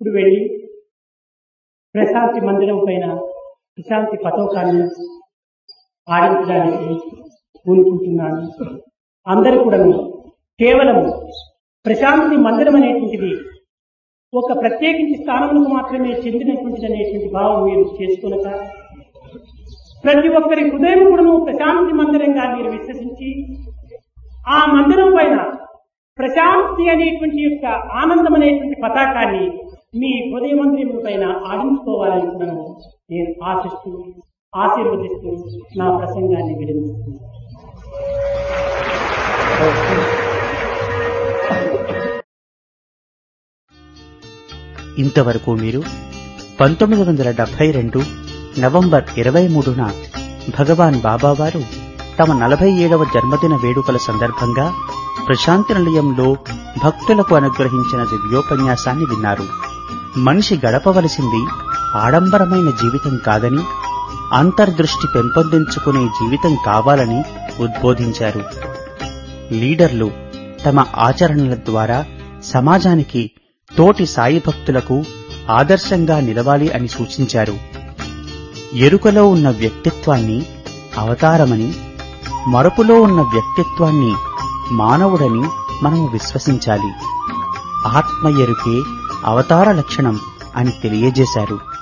ఇప్పుడు వెళ్ళి ప్రశాంతి మందిరం పైన ప్రశాంతి పతోకాన్ని ఆడించడానికి కోరుకుంటున్నాను అందరూ కూడా కేవలం ప్రశాంతి మందిరం అనేటువంటిది ఒక ప్రత్యేకించి స్థానములకు మాత్రమే చెందినటువంటిది అనేటువంటి భావం మీరు చేసుకునక ప్రతి ఒక్కరి హృదయం కూడా ప్రశాంతి మందిరంగా మీరు విశ్వసించి ఆ మందిరం పైన ప్రశాంతి అనేటువంటి యొక్క ఆనందం అనేటువంటి పతాకాన్ని మీ హృదయ మందిరం పైన ఆడించుకోవాలనుకున్నాను నేను ఆశిస్తూ ఆశీర్వదిస్తూ నా ప్రసంగాన్ని విరమిస్తున్నాను ఇంతవరకు మీరు పంతొమ్మిది వందల డెబ్బై రెండు నవంబర్ ఇరవై మూడున భగవాన్ బాబావారు తమ నలభై ఏడవ జన్మదిన వేడుకల సందర్భంగా ప్రశాంతి నిలయంలో భక్తులకు అనుగ్రహించిన దివ్యోపన్యాసాన్ని విన్నారు మనిషి గడపవలసింది ఆడంబరమైన జీవితం కాదని అంతర్దృష్టి పెంపొందించుకునే జీవితం కావాలని ఉద్బోధించారు లీడర్లు తమ ఆచరణల ద్వారా సమాజానికి తోటి సాయి భక్తులకు ఆదర్శంగా నిలవాలి అని సూచించారు ఎరుకలో ఉన్న వ్యక్తిత్వాన్ని అవతారమని మరపులో ఉన్న వ్యక్తిత్వాన్ని మానవుడని మనము విశ్వసించాలి ఆత్మ ఎరుకే అవతార లక్షణం అని తెలియజేశారు